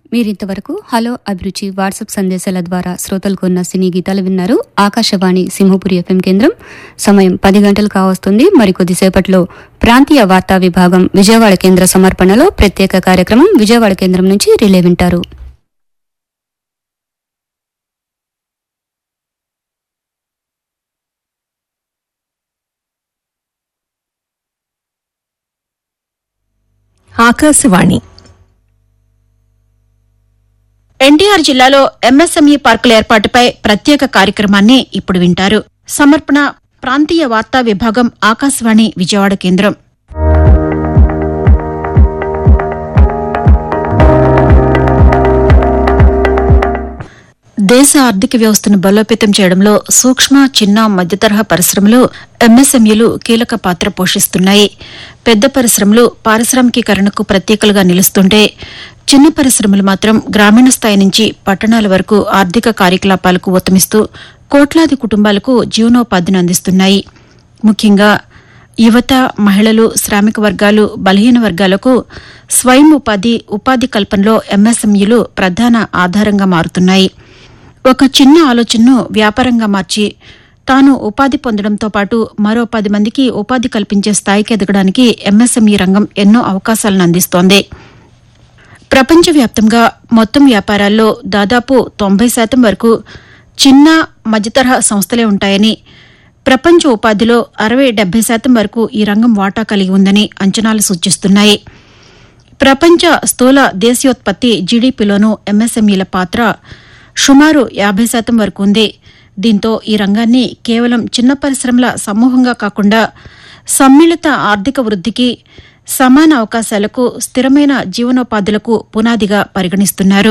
మీరింతవరకు హలో అభిరుచి వాట్సాప్ సందేశాల ద్వారా శ్రోతలకు ఉన్న సినీ గీతాలు విన్నారు ఆకాశవాణి సింహపురి ఎఫ్ఎం కేంద్రం సమయం పది గంటలు కావస్తుంది మరికొద్దిసేపట్లో ప్రాంతీయ వార్తా విభాగం విజయవాడ కేంద్ర సమర్పణలో ప్రత్యేక కార్యక్రమం విజయవాడ కేంద్రం నుంచి రిలే వింటారు ఆకాశవాణి ఎన్టీఆర్ జిల్లాలో ఎంఎస్ఎంఈ పార్కుల ఏర్పాటుపై ప్రత్యేక కార్యక్రమాన్ని ఇప్పుడు వింటారు సమర్పణ ప్రాంతీయ వార్తా విభాగం ఆకాశవాణి విజయవాడ కేంద్రం దేశ ఆర్థిక వ్యవస్థను బలోపేతం చేయడంలో సూక్ష్మ చిన్న మధ్యతరహా పరిశ్రమలు ఎంఎస్ఎంఈలు కీలక పాత్ర పోషిస్తున్నాయి పెద్ద పరిశ్రమలు పారిశ్రామికీకరణకు ప్రత్యేకలుగా నిలుస్తుంటే చిన్న పరిశ్రమలు మాత్రం గ్రామీణ స్థాయి నుంచి పట్టణాల వరకు ఆర్థిక కార్యకలాపాలకు ఊతమిస్తూ కోట్లాది కుటుంబాలకు జీవనోపాధిని అందిస్తున్నాయి ముఖ్యంగా యువత మహిళలు శ్రామిక వర్గాలు బలహీన వర్గాలకు స్వయం ఉపాధి ఉపాధి కల్పనలో ఎంఎస్ఎంఈలు ప్రధాన ఆధారంగా మారుతున్నాయి ఒక చిన్న ఆలోచనను వ్యాపారంగా మార్చి తాను ఉపాధి పొందడంతో పాటు మరో పది మందికి ఉపాధి కల్పించే స్థాయికి ఎదగడానికి ఎంఎస్ఎంఈ రంగం ఎన్నో అవకాశాలను అందిస్తోంది ప్రపంచవ్యాప్తంగా మొత్తం వ్యాపారాల్లో దాదాపు తొంభై శాతం వరకు చిన్న మధ్యతరహా సంస్థలే ఉంటాయని ప్రపంచ ఉపాధిలో అరవై డెబ్బై శాతం వరకు ఈ రంగం వాటా కలిగి ఉందని అంచనాలు సూచిస్తున్నాయి ప్రపంచ స్థూల దేశీయోత్పత్తి జీడీపీలోనూ ఎంఎస్ఎంఈల పాత్ర సుమారు యాభై శాతం వరకు ఉంది దీంతో ఈ రంగాన్ని కేవలం చిన్న పరిశ్రమల సమూహంగా కాకుండా సమ్మిళిత ఆర్థిక వృద్ధికి సమాన అవకాశాలకు స్థిరమైన జీవనోపాధులకు పునాదిగా పరిగణిస్తున్నారు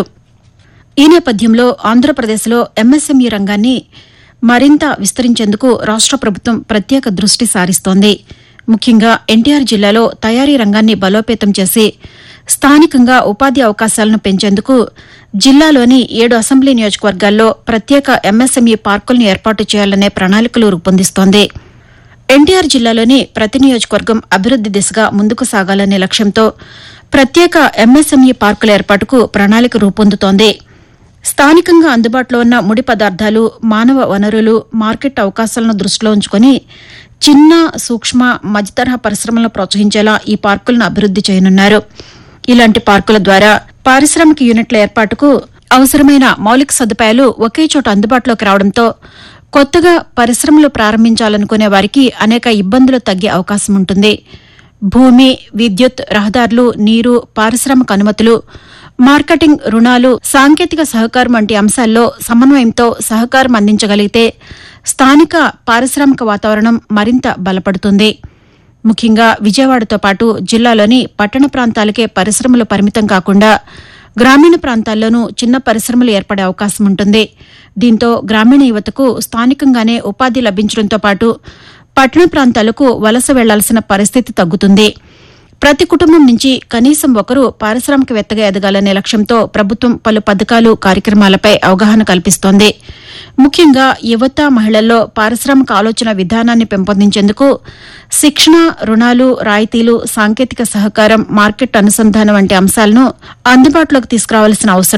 ఈ నేపథ్యంలో ఆంధ్రప్రదేశ్లో ఎంఎస్ఎంఈ రంగాన్ని మరింత విస్తరించేందుకు రాష్ట ప్రభుత్వం ప్రత్యేక దృష్టి సారిస్తోంది ముఖ్యంగా ఎన్టీఆర్ జిల్లాలో తయారీ రంగాన్ని బలోపేతం చేసి స్థానికంగా ఉపాధి అవకాశాలను పెంచేందుకు జిల్లాలోని ఏడు అసెంబ్లీ నియోజకవర్గాల్లో ప్రత్యేక ఎంఎస్ఎంఈ పార్కులను ఏర్పాటు చేయాలనే ప్రణాళికలు రూపొందిస్తోంది ఎన్టీఆర్ జిల్లాలోని ప్రతి నియోజకవర్గం అభివృద్ది దిశగా ముందుకు సాగాలనే లక్ష్యంతో ప్రత్యేక ఎంఎస్ఎంఈ పార్కుల ఏర్పాటుకు ప్రణాళిక రూపొందుతోంది స్థానికంగా అందుబాటులో ఉన్న ముడి పదార్థాలు మానవ వనరులు మార్కెట్ అవకాశాలను దృష్టిలో ఉంచుకొని చిన్న సూక్ష్మ మధ్యతరహా పరిశ్రమలను ప్రోత్సహించేలా ఈ పార్కులను అభివృద్ది చేయనున్నారు ఇలాంటి పార్కుల ద్వారా పారిశ్రామిక యూనిట్ల ఏర్పాటుకు అవసరమైన మౌలిక సదుపాయాలు ఒకే చోట అందుబాటులోకి రావడంతో కొత్తగా పరిశ్రమలు ప్రారంభించాలనుకునే వారికి అనేక ఇబ్బందులు తగ్గే అవకాశం ఉంటుంది భూమి విద్యుత్ రహదారులు నీరు పారిశ్రామిక అనుమతులు మార్కెటింగ్ రుణాలు సాంకేతిక సహకారం వంటి అంశాల్లో సమన్వయంతో సహకారం అందించగలిగితే స్థానిక పారిశ్రామిక వాతావరణం మరింత బలపడుతుంది ముఖ్యంగా విజయవాడతో పాటు జిల్లాలోని పట్టణ ప్రాంతాలకే పరిశ్రమలు పరిమితం కాకుండా గ్రామీణ ప్రాంతాల్లోనూ చిన్న పరిశ్రమలు ఏర్పడే అవకాశం ఉంటుంది దీంతో గ్రామీణ యువతకు స్థానికంగానే ఉపాధి లభించడంతో పాటు పట్టణ ప్రాంతాలకు వలస వెళ్లాల్సిన పరిస్థితి తగ్గుతుంది ప్రతి కుటుంబం నుంచి కనీసం ఒకరు పారిశ్రామికవేత్తగా ఎదగాలనే లక్ష్యంతో ప్రభుత్వం పలు పథకాలు కార్యక్రమాలపై అవగాహన కల్పిస్తోంది ముఖ్యంగా యువత మహిళల్లో పారిశ్రామిక ఆలోచన విధానాన్ని పెంపొందించేందుకు శిక్షణ రుణాలు రాయితీలు సాంకేతిక సహకారం మార్కెట్ అనుసంధానం వంటి అంశాలను అందుబాటులోకి తీసుకురావాల్సిన అవసరం